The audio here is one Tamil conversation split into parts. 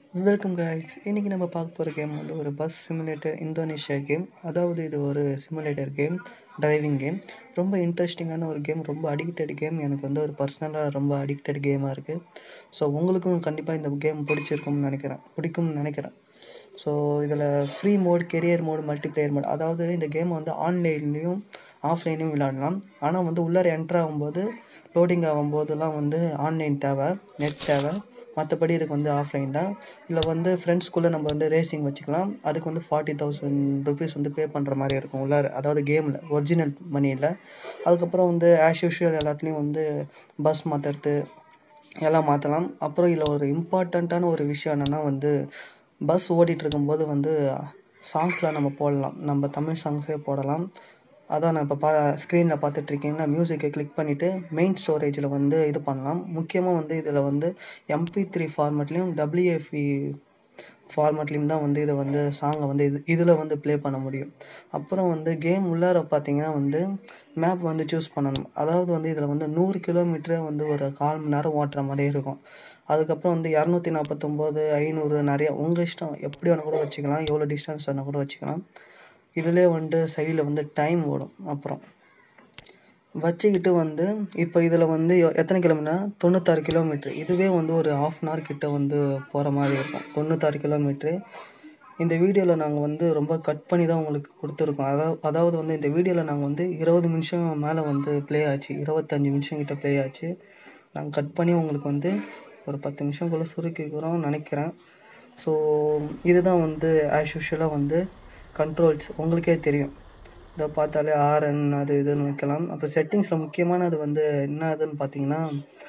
வெல்கம் கைஸ் இன்றைக்கி நம்ம பார்க்க போகிற கேம் வந்து ஒரு பஸ் சிமுலேட்டர் இந்தோனேஷியா கேம் அதாவது இது ஒரு சிமுலேட்டர் கேம் டிரைவிங் கேம் ரொம்ப இன்ட்ரெஸ்டிங்கான ஒரு கேம் ரொம்ப அடிக்டட் கேம் எனக்கு வந்து ஒரு பர்சனலாக ரொம்ப அடிக்டட் கேமாக இருக்குது ஸோ உங்களுக்கும் கண்டிப்பாக இந்த கேம் பிடிச்சிருக்கும்னு நினைக்கிறேன் பிடிக்கும்னு நினைக்கிறேன் ஸோ இதில் free mode career mode multiplayer mode அதாவது இந்த கேம் வந்து ஆன்லைன்லேயும் ஆஃப்லைன்லேயும் விளையாடலாம் ஆனால் வந்து உள்ளார என்ட்ரு ஆகும்போது லோடிங் ஆகும்போதெல்லாம் வந்து ஆன்லைன் தேவை நெட் தேவை மற்றபடி இதுக்கு வந்து ஆஃப்லைன் தான் இதில் வந்து ஃப்ரெண்ட்ஸ்குள்ளே நம்ம வந்து ரேசிங் வச்சுக்கலாம் அதுக்கு வந்து ஃபார்ட்டி தௌசண்ட் ருபீஸ் வந்து பே பண்ணுற மாதிரி இருக்கும் உள்ளார அதாவது கேமில் ஒரிஜினல் மணியில் அதுக்கப்புறம் வந்து ஆஸ் யூஷுவல் எல்லாத்துலேயும் வந்து பஸ் மாற்றுறது எல்லாம் மாற்றலாம் அப்புறம் இதில் ஒரு இம்பார்ட்டண்ட்டான ஒரு விஷயம் என்னென்னா வந்து பஸ் ஓடிட்டு இருக்கும்போது வந்து சாங்ஸ்லாம் நம்ம போடலாம் நம்ம தமிழ் சாங்ஸே போடலாம் அதான் நான் இப்போ பா ஸ்க்ரீனில் பார்த்துட்ருக்கீங்களா மியூசிக்கை கிளிக் பண்ணிவிட்டு மெயின் ஸ்டோரேஜில் வந்து இது பண்ணலாம் முக்கியமாக வந்து இதில் வந்து எம்பி த்ரீ ஃபார்மேட்லேயும் டபிள்யூஎஃப்இ ஃபார்மேட்லேயும் தான் வந்து இதை வந்து சாங்கை வந்து இது இதில் வந்து ப்ளே பண்ண முடியும் அப்புறம் வந்து கேம் உள்ளார பார்த்தீங்கன்னா வந்து மேப் வந்து சூஸ் பண்ணணும் அதாவது வந்து இதில் வந்து நூறு கிலோமீட்டரே வந்து ஒரு கால் மணி நேரம் ஓட்டுற மாதிரி இருக்கும் அதுக்கப்புறம் வந்து இரநூத்தி நாற்பத்தொம்போது ஐநூறு நிறைய உங்கள் இஷ்டம் எப்படி வேணால் கூட வச்சுக்கலாம் எவ்வளோ டிஸ்டன்ஸ் வேணால் கூட வச்சுக்கலாம் இதிலே வந்து சைடில் வந்து டைம் ஓடும் அப்புறம் வச்சுக்கிட்டு வந்து இப்போ இதில் வந்து எ- எத்தனை கிலோமீட்டர் தொண்ணூத்தாறு கிலோமீட்ரு இதுவே வந்து ஒரு ஆஃப் அன் ஹவர் கிட்ட வந்து போகிற மாதிரி இருக்கும் தொண்ணூத்தாறு கிலோமீட்ரு இந்த வீடியோவில் நாங்கள் வந்து ரொம்ப கட் பண்ணி தான் உங்களுக்கு கொடுத்துருக்கோம் அதாவது அதாவது வந்து இந்த வீடியோவில் நாங்கள் வந்து இருபது நிமிஷம் மேலே வந்து ப்ளே ஆச்சு இருபத்தஞ்சி நிமிஷம் கிட்ட ப்ளே ஆச்சு நாங்கள் கட் பண்ணி உங்களுக்கு வந்து ஒரு பத்து நிமிஷம்குள்ளே சுருக்கிக்கிறோம்னு நினைக்கிறேன் ஸோ இதுதான் வந்து ஆஸ் யூஷுவலாக வந்து கண்ட்ரோல்ஸ் உங்களுக்கே தெரியும் இதை பார்த்தாலே ஆர்என் அது இதுன்னு வைக்கலாம் அப்புறம் செட்டிங்ஸில் முக்கியமானது வந்து என்ன அதுன்னு பார்த்தீங்கன்னா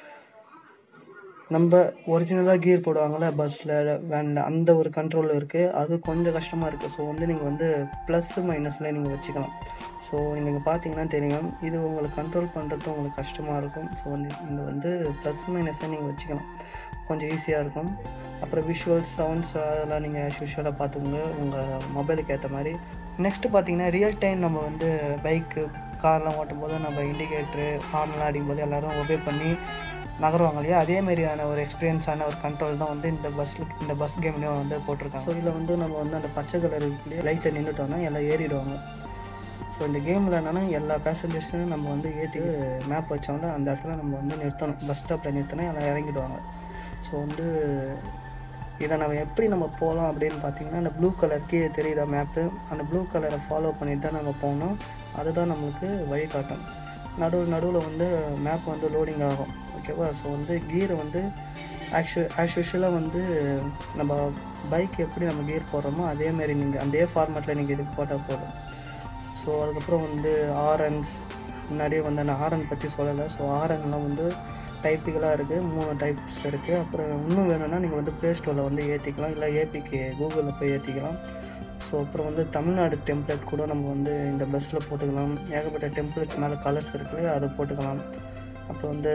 நம்ம ஒரிஜினலாக கீர் போடுவாங்கள்ல பஸ்ஸில் வேனில் அந்த ஒரு கண்ட்ரோல் இருக்குது அது கொஞ்சம் கஷ்டமாக இருக்குது ஸோ வந்து நீங்கள் வந்து ப்ளஸ் மைனஸில் நீங்கள் வச்சுக்கலாம் ஸோ நீங்கள் இங்கே பார்த்தீங்கன்னா தெரியும் இது உங்களுக்கு கண்ட்ரோல் பண்ணுறது உங்களுக்கு கஷ்டமாக இருக்கும் ஸோ வந்து இங்கே வந்து ப்ளஸ் மைனஸை நீங்கள் வச்சுக்கலாம் கொஞ்சம் ஈஸியாக இருக்கும் அப்புறம் விஷுவல்ஸ் சவுண்ட்ஸ் அதெல்லாம் நீங்கள் ஆஸ் யூஷுவலாக பார்த்துக்கோங்க உங்கள் மொபைலுக்கு ஏற்ற மாதிரி நெக்ஸ்ட்டு பார்த்தீங்கன்னா ரியல் டைம் நம்ம வந்து பைக்கு கார்லாம் ஓட்டும் போது நம்ம இண்டிகேட்ரு ஹார்ன்லாம் அடிக்கும்போது எல்லோரும் ஒபே பண்ணி நகருவாங்க இல்லையா அதே மாதிரியான ஒரு எக்ஸ்பீரியன்ஸான ஒரு கண்ட்ரோல் தான் வந்து இந்த பஸ்ஸில் இந்த பஸ் கேம்லேயும் வந்து போட்டிருக்காங்க ஸோ இதில் வந்து நம்ம வந்து அந்த பச்சை கலர் இருக்குல்லையே லைட்டில் நின்றுட்டோம்னா எல்லாம் ஏறிடுவாங்க ஸோ இந்த கேமில் என்னென்னா எல்லா பேசஞ்சர்ஸையும் நம்ம வந்து ஏற்றி மேப் வச்சோம்ல அந்த இடத்துல நம்ம வந்து நிறுத்தணும் பஸ் ஸ்டாப்பில் நிறுத்தினா எல்லாம் இறங்கிடுவாங்க ஸோ வந்து இதை நம்ம எப்படி நம்ம போகலாம் அப்படின்னு பார்த்தீங்கன்னா அந்த ப்ளூ கலர் கீழே தெரியுதா மேப்பு அந்த ப்ளூ கலரை ஃபாலோ பண்ணிட்டு தான் நம்ம போகணும் அதுதான் நம்மளுக்கு வழிகாட்டும் நடுவில் நடுவில் வந்து மேப் வந்து லோடிங் ஆகும் ஓகேவா ஸோ வந்து கீரை வந்து ஆக்ஷு ஆஸ் யூஷுவலாக வந்து நம்ம பைக் எப்படி நம்ம கீர் போடுறோமோ அதேமாரி நீங்கள் அதே ஃபார்மேட்டில் நீங்கள் இதுக்கு போட்டால் போதும் ஸோ அதுக்கப்புறம் வந்து ஆரன்ஸ் முன்னாடியே வந்து நான் ஆரன் பற்றி சொல்லலை ஸோ ஆரன்லாம் வந்து டைப்பிக்கலாக இருக்குது மூணு டைப்ஸ் இருக்குது அப்புறம் இன்னும் வேணும்னா நீங்கள் வந்து ப்ளே ஸ்டோரில் வந்து ஏற்றிக்கலாம் இல்லை ஏபிக்கு கூகுளில் போய் ஏற்றிக்கலாம் ஸோ அப்புறம் வந்து தமிழ்நாடு டெம்ப்ளேட் கூட நம்ம வந்து இந்த பஸ்ஸில் போட்டுக்கலாம் ஏகப்பட்ட டெம்ப்ளேட்ஸ் மேலே கலர்ஸ் இருக்குது அதை போட்டுக்கலாம் அப்புறம் வந்து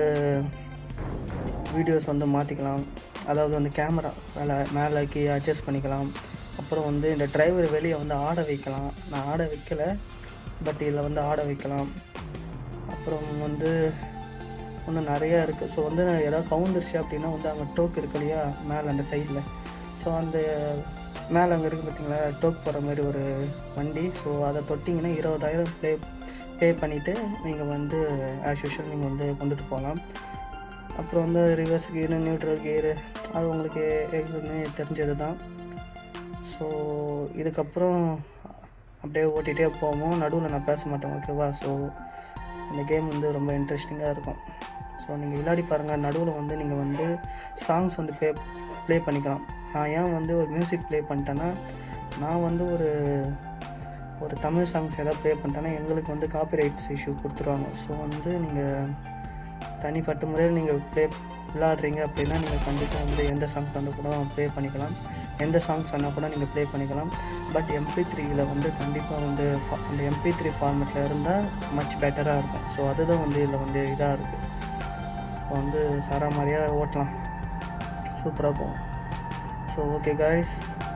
வீடியோஸ் வந்து மாற்றிக்கலாம் அதாவது வந்து கேமரா மேலே மேலே கீழே அட்ஜஸ்ட் பண்ணிக்கலாம் அப்புறம் வந்து இந்த டிரைவர் வெளியே வந்து ஆட வைக்கலாம் நான் ஆட வைக்கல பட் இதில் வந்து ஆட வைக்கலாம் அப்புறம் வந்து இன்னும் நிறையா இருக்குது ஸோ வந்து நான் ஏதாவது கவுந்துருச்சு அப்படின்னா வந்து அங்கே டோக் இருக்கு இல்லையா மேலே அந்த சைடில் ஸோ அந்த மேலே அங்கே இருக்குது பார்த்தீங்களா டோக் போகிற மாதிரி ஒரு வண்டி ஸோ அதை தொட்டிங்கன்னா இருபதாயிரம் ப்ளே பே பண்ணிவிட்டு நீங்கள் வந்து ஆஸ் யூஷுவல் நீங்கள் வந்து கொண்டுட்டு போகலாம் அப்புறம் வந்து ரிவர்ஸ் கீரு நியூட்ரல் கீரு அது உங்களுக்கு ஏற்கனவே தெரிஞ்சது தான் ஸோ இதுக்கப்புறம் அப்படியே ஓட்டிகிட்டே போவோம் நடுவில் நான் பேச மாட்டேன் ஓகேவா ஸோ இந்த கேம் வந்து ரொம்ப இன்ட்ரெஸ்டிங்காக இருக்கும் ஸோ நீங்கள் விளையாடி பாருங்கள் நடுவில் வந்து நீங்கள் வந்து சாங்ஸ் வந்து ப்ளே ப்ளே பண்ணிக்கலாம் நான் ஏன் வந்து ஒரு மியூசிக் ப்ளே பண்ணிட்டேன்னா நான் வந்து ஒரு ஒரு தமிழ் சாங்ஸ் ஏதாவது ப்ளே பண்ணிட்டேன்னா எங்களுக்கு வந்து காப்பிரைட்ஸ் இஷ்யூ கொடுத்துருவாங்க ஸோ வந்து நீங்கள் தனிப்பட்ட முறையில் நீங்கள் ப்ளே விளாடுறீங்க அப்படின்னா நீங்கள் கண்டிப்பாக வந்து எந்த சாங்ஸ் வந்து கூட ப்ளே பண்ணிக்கலாம் எந்த சாங்ஸ் வேணால் கூட நீங்கள் ப்ளே பண்ணிக்கலாம் பட் எம்பி த்ரீயில் வந்து கண்டிப்பாக வந்து fa- அந்த எம்பி த்ரீ ஃபார்மேட்டில் இருந்தால் மச் பெட்டராக இருக்கும் ஸோ அதுதான் வந்து இதில் வந்து இதாக இருக்குது இப்போ வந்து சாரா மாதிரியாக ஓட்டலாம் சூப்பராக போகும் ஸோ ஓகே காய்ஸ்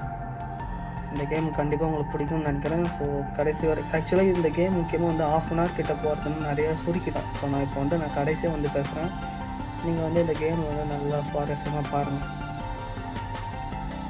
இந்த கேம் கண்டிப்பாக உங்களுக்கு பிடிக்கும்னு நினைக்கிறேன் ஸோ கடைசி வரை ஆக்சுவலாக இந்த கேம் முக்கியமாக வந்து ஆஃப் அன் ஹவர் கிட்ட போகிறதுன்னு நிறையா சுருக்கிட்டோம் ஸோ நான் இப்போ வந்து நான் கடைசியாக வந்து பேசுகிறேன் நீங்கள் வந்து இந்த கேம் வந்து நல்லா சுவாரஸ்யமாக பாருங்கள்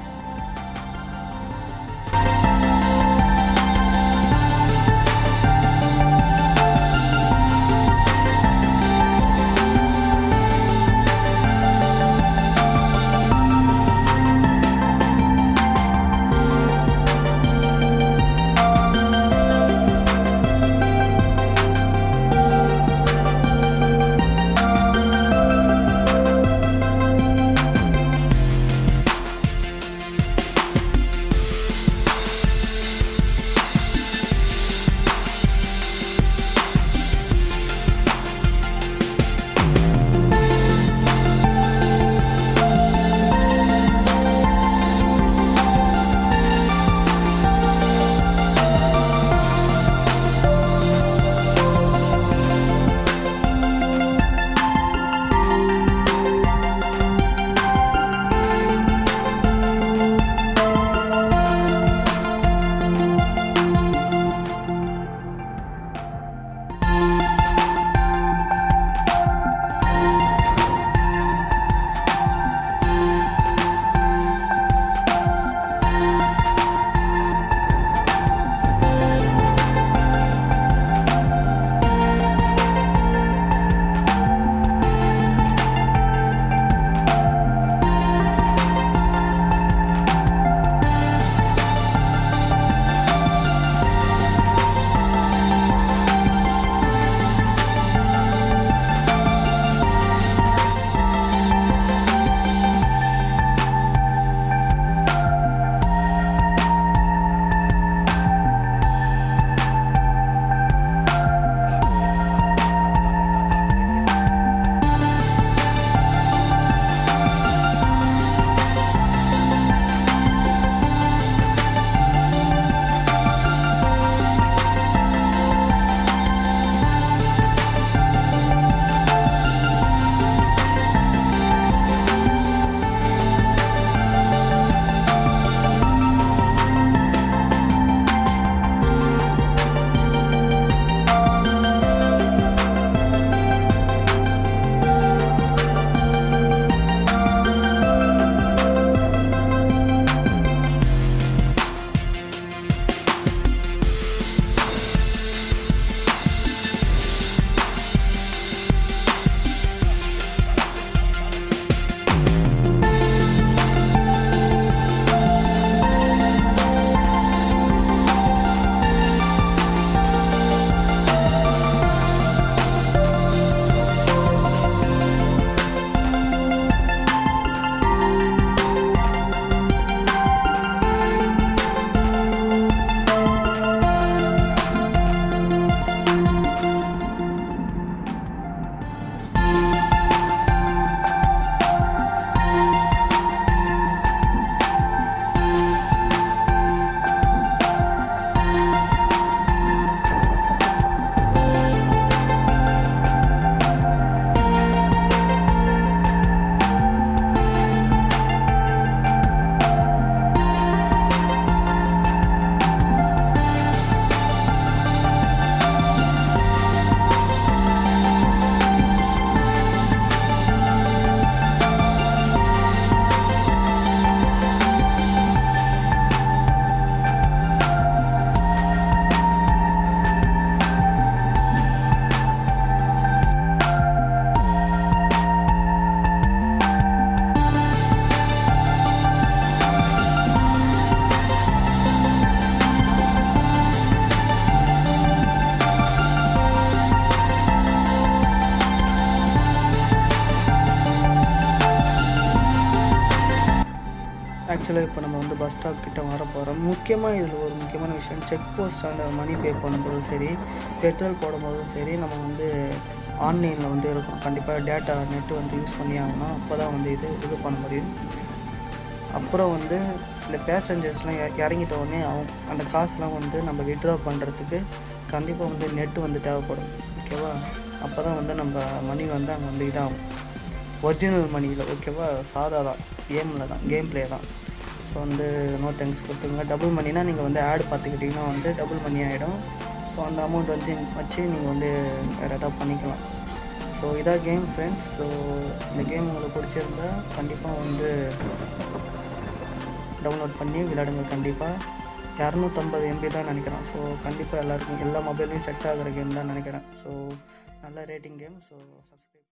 ஆக்சுவலாக இப்போ நம்ம வந்து பஸ் ஸ்டாப் கிட்ட வர போகிறோம் முக்கியமாக இதில் ஒரு முக்கியமான விஷயம் செக் போஸ்ட் அந்த மணி பே பண்ணும்போதும் சரி பெட்ரோல் போடும்போதும் சரி நம்ம வந்து ஆன்லைனில் வந்து இருக்கும் கண்டிப்பாக டேட்டா நெட்டு வந்து யூஸ் பண்ணி ஆகணும் அப்போ தான் வந்து இது இது பண்ண முடியும் அப்புறம் வந்து இந்த பேசஞ்சர்ஸ்லாம் இற- இறங்கிட்ட உடனே அவங்க அந்த காசுலாம் வந்து நம்ம விட்ரா பண்ணுறதுக்கு கண்டிப்பாக வந்து நெட்டு வந்து தேவைப்படும் ஓகேவா அப்போ தான் வந்து நம்ம மணி வந்து அங்கே வந்து இதாகும் ஒரிஜினல் மணியில் ஓகேவா சாதா தான் கேமில் தான் கேம் ப்ளே தான் ஸோ வந்து நோ தேங்க்ஸ் கொடுத்துங்க டபுள் மணினா நீங்கள் வந்து ஆட் பார்த்துக்கிட்டிங்கன்னா வந்து டபுள் மணி ஆகிடும் ஸோ அந்த அமௌண்ட் வச்சு வச்சு நீங்கள் வந்து வேறு எதாவது பண்ணிக்கலாம் ஸோ இதான் கேம் ஃப்ரெண்ட்ஸ் ஸோ இந்த கேம் உங்களுக்கு பிடிச்சிருந்தா கண்டிப்பாக வந்து டவுன்லோட் பண்ணி விளையாடுங்க கண்டிப்பாக இரநூத்தம்பது எம்பி தான் நினைக்கிறேன் ஸோ கண்டிப்பாக எல்லாருக்கும் எல்லா மொபைல்லையும் செட் ஆகிற கேம் தான் நினைக்கிறேன் ஸோ நல்ல ரேட்டிங் கேம் ஸோ